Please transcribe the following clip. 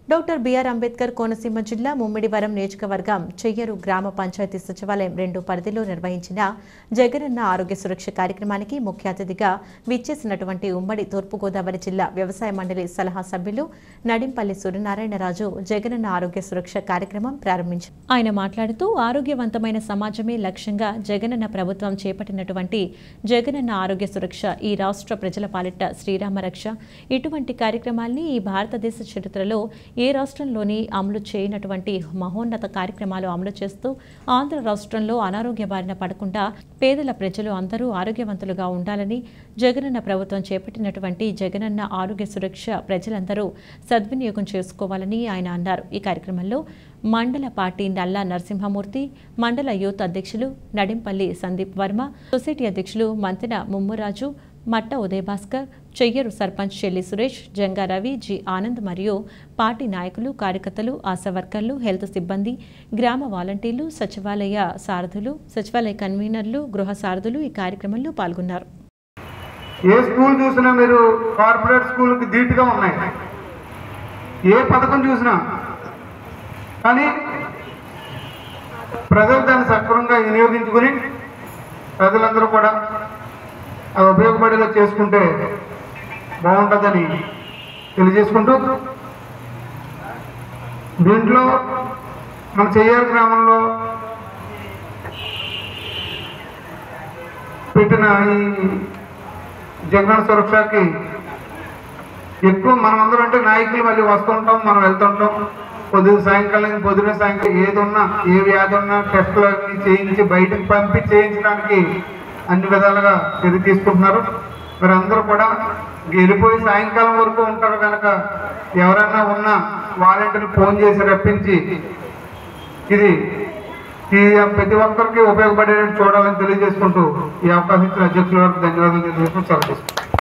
Doctor BR Ambedkar Konaseema జిల్లా ముమ్మిడివరం నియోజకవర్గం చెయ్యరు గ్రామ పంచాయతీ సచివాలయం రెండు పరిధిలో నిర్వహించిన జగనన్న ఆరోగ్య సురక్ష కార్యక్రమానికి ముఖ్య అతిథిగా విచ్చేసినటువంటి ఉమ్మడి తూర్పుగోదావరి జిల్లా వ్యవసాయ మండలి సలహా సభ్యులు నడింపల్లి సూర్యనారాయణరాజు జగనన్న ఆరోగ్య సురక్ష కార్యక్రమం ప్రారంభించారు ఆయన మాట్లాడుతూ ఆరోగ్యవంతమైన సమాజమే లక్ష్యంగా జగనన్న ప్రభుత్వం చేపట్టినటువంటి జగనన్న ఆరోగ్య సురక్ష ఈ రాష్ట్ర ప్రజల పాలిట శ్రీరామ రక్ష ఇటువంటి కార్యక్రమాల్ని ఈ భారతదేశ చరిత్రలో ఏ రాష్ట్రంలోని అమలు చేయనటువంటి మహోన్నత కార్యక్రమాలు అమలు చేస్తూ ఆంధ్ర రాష్ట్రంలో అనారోగ్య బారిన పడకుండా పేదల ప్రజలు అందరూ ఆరోగ్యవంతులుగా ఉండాలని జగనన్న ప్రభుత్వం చేపట్టినటువంటి జగనన్న ఆరోగ్య సురక్ష ప్రజలందరూ సద్వినియోగం చేసుకోవాలని ఆయన అన్నారు ఈ కార్యక్రమంలో మండల పార్టీ నల్లా నరసింహమూర్తి మండల యూత్ అధ్యక్షులు నడింపల్లి సందీప్ వర్మ సొసైటీ అధ్యక్షులు మంతెన ముమ్మురాజు మట్ట ఉదయభాస్కర్ చెయ్యరు సర్పంచ్ చెల్లి సురేష్ జంగా రవి జి ఆనంద్ మరియు పార్టీ నాయకులు కార్యకర్తలు ఆశా వర్కర్లు హెల్త్ సిబ్బంది గ్రామ వాలంటీర్లు సచివాలయ సారథులు సచివాలయ కన్వీనర్లు గృహ సారథులు ఈ కార్యక్రమంలో పాల్గొన్నారు ఏ స్కూల్ చూసినా మీరు కార్పొరేట్ స్కూల్కి ధీటుగా ఉన్నాయి ఏ పథకం చూసినా కానీ ప్రజలు దాన్ని సక్రమంగా వినియోగించుకుని ప్రజలందరూ కూడా అది ఉపయోగపడేలా చేసుకుంటే బాగుంటుందని తెలియజేసుకుంటూ దీంట్లో మన చెయ్యాలి గ్రామంలో పెట్టిన ఈ జగన్ సురక్షకి ఎక్కువ మనం అందరం అంటే నాయకులు మళ్ళీ వస్తుంటాం మనం వెళ్తుంటాం పొద్దున సాయంకాలం పొద్దున సాయంకాలం ఏది ఉన్నా ఏ వ్యాధి ఉన్నా టెస్టులు అన్ని చేయించి బయటకు పంపి చేయించడానికి అన్ని విధాలుగా చర్య తీసుకుంటున్నారు మరి అందరూ కూడా వెళ్ళిపోయి సాయంకాలం వరకు ఉంటారు కనుక ఎవరైనా ఉన్నా వాలంటీర్లు ఫోన్ చేసి రప్పించి ఇది ఈ ప్రతి ఒక్కరికి ఉపయోగపడేటట్టు చూడాలని తెలియజేసుకుంటూ ఈ అవకాశం ఇచ్చిన అధ్యక్షుల వారికి ధన్యవాదాలు తెలియజేసుకుంటూ సెలవు తీసుకుంటాను.